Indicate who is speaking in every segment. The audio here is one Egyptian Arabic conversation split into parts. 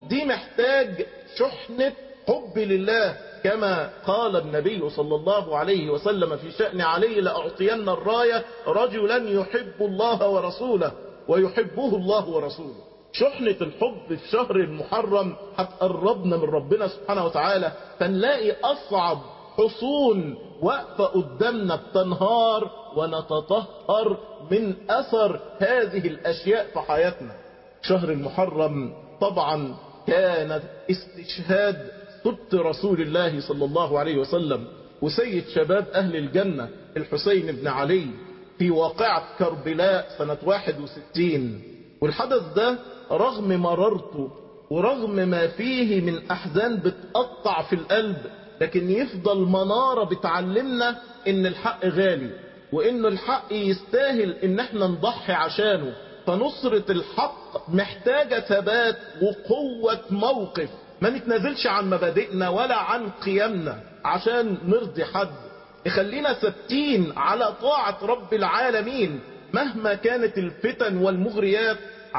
Speaker 1: دي محتاج شحنة حب لله كما قال النبي صلى الله عليه وسلم في شأن علي لأعطين الراية رجلا يحب الله ورسوله ويحبه الله ورسوله شحنة الحب في شهر المحرم هتقربنا من ربنا سبحانه وتعالى فنلاقي أصعب حصون واقفة قدامنا بتنهار ونتطهر من أثر هذه الأشياء في حياتنا شهر المحرم طبعا كان استشهاد سبت رسول الله صلى الله عليه وسلم وسيد شباب أهل الجنة الحسين بن علي في واقعة كربلاء سنة 61 والحدث ده رغم مررته ورغم ما فيه من أحزان بتقطع في القلب لكن يفضل منارة بتعلمنا ان الحق غالي وان الحق يستاهل ان احنا نضحي عشانه فنصرة الحق محتاجة ثبات وقوة موقف ما نتنازلش عن مبادئنا ولا عن قيمنا عشان نرضي حد يخلينا ثابتين على طاعة رب العالمين مهما كانت الفتن والمغريات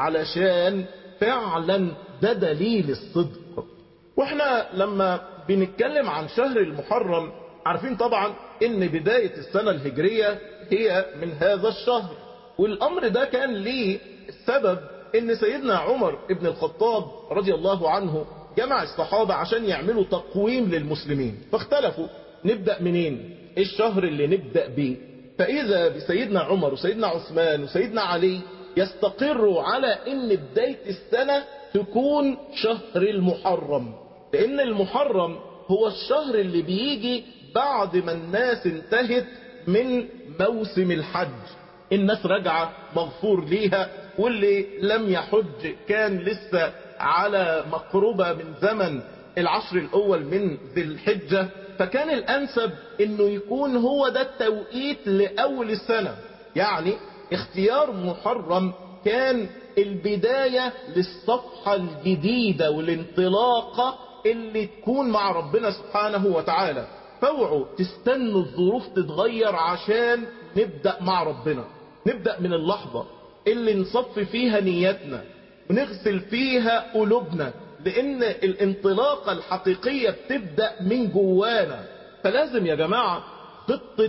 Speaker 1: علشان فعلا ده دليل الصدق واحنا لما بنتكلم عن شهر المحرم عارفين طبعا ان بداية السنة الهجرية هي من هذا الشهر والامر ده كان ليه سبب ان سيدنا عمر ابن الخطاب رضي الله عنه جمع الصحابة عشان يعملوا تقويم للمسلمين فاختلفوا نبدأ منين ايه الشهر اللي نبدأ بيه فاذا بسيدنا عمر وسيدنا عثمان وسيدنا علي يستقروا على ان بداية السنة تكون شهر المحرم لان المحرم هو الشهر اللي بيجي بعد ما الناس انتهت من موسم الحج الناس راجعة مغفور ليها واللي لم يحج كان لسه على مقربة من زمن العشر الاول من ذي الحجة فكان الانسب انه يكون هو ده التوقيت لاول السنة يعني اختيار محرم كان البداية للصفحة الجديدة والانطلاقة اللي تكون مع ربنا سبحانه وتعالى فاوعوا تستنوا الظروف تتغير عشان نبدأ مع ربنا نبدأ من اللحظة اللي نصفي فيها نيتنا ونغسل فيها قلوبنا لان الانطلاقة الحقيقية بتبدأ من جوانا فلازم يا جماعة خطة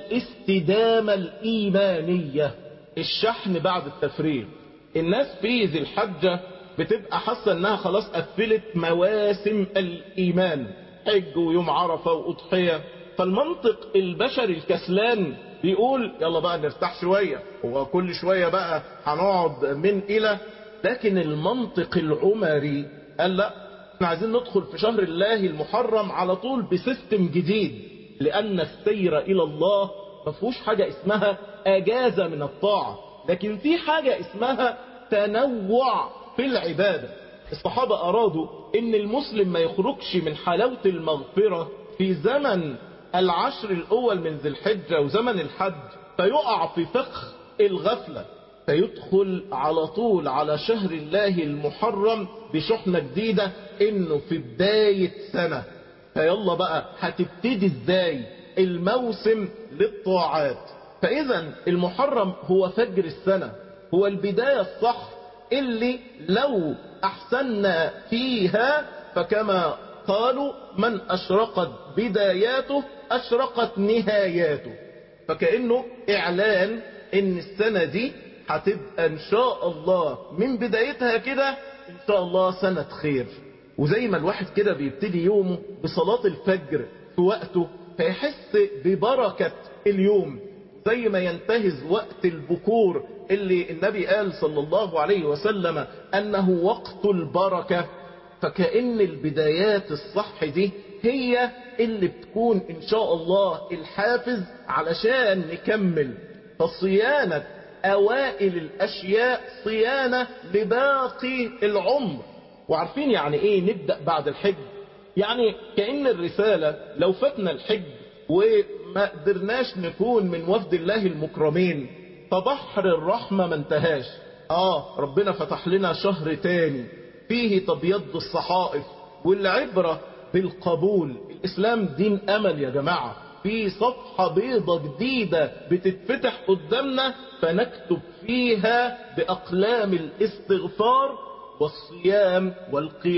Speaker 1: الاستدامة الإيمانية الشحن بعد التفريغ الناس في ذي الحجة بتبقى حاسة انها خلاص قفلت مواسم الإيمان حج ويوم عرفة وأضحية فالمنطق البشري الكسلان بيقول يلا بقى نرتاح شوية هو كل شوية بقى هنقعد من إلى لكن المنطق العمري قال لا احنا عايزين ندخل في شهر الله المحرم على طول بسيستم جديد لأن السير إلى الله ما فيهوش حاجة اسمها أجازة من الطاعة لكن في حاجة اسمها تنوع في العبادة الصحابة أرادوا ان المسلم ما يخرجش من حلاوة المغفرة في زمن العشر الأول من ذي الحجة وزمن الحج فيقع في فخ الغفلة فيدخل على طول على شهر الله المحرم بشحنة جديدة انه في بداية سنة فيلا بقى هتبتدي ازاي الموسم للطاعات فاذا المحرم هو فجر السنة هو البداية الصح اللي لو احسننا فيها فكما قالوا من اشرقت بداياته اشرقت نهاياته فكأنه اعلان ان السنة دي هتبقى ان شاء الله من بدايتها كده ان شاء الله سنة خير وزي ما الواحد كده بيبتدي يومه بصلاة الفجر في وقته فيحس ببركة اليوم زي ما ينتهز وقت البكور اللي النبي قال صلى الله عليه وسلم انه وقت البركة فكأن البدايات الصح دي هي اللي بتكون ان شاء الله الحافز علشان نكمل فصيانة اوائل الاشياء صيانة لباقي العمر وعارفين يعني ايه نبدأ بعد الحج يعني كأن الرسالة لو فاتنا الحج وما قدرناش نكون من وفد الله المكرمين فبحر الرحمة ما انتهاش اه ربنا فتح لنا شهر تاني فيه تبيض الصحائف والعبرة بالقبول الاسلام دين امل يا جماعة في صفحة بيضة جديدة بتتفتح قدامنا فنكتب فيها بأقلام الاستغفار والصيام والقيام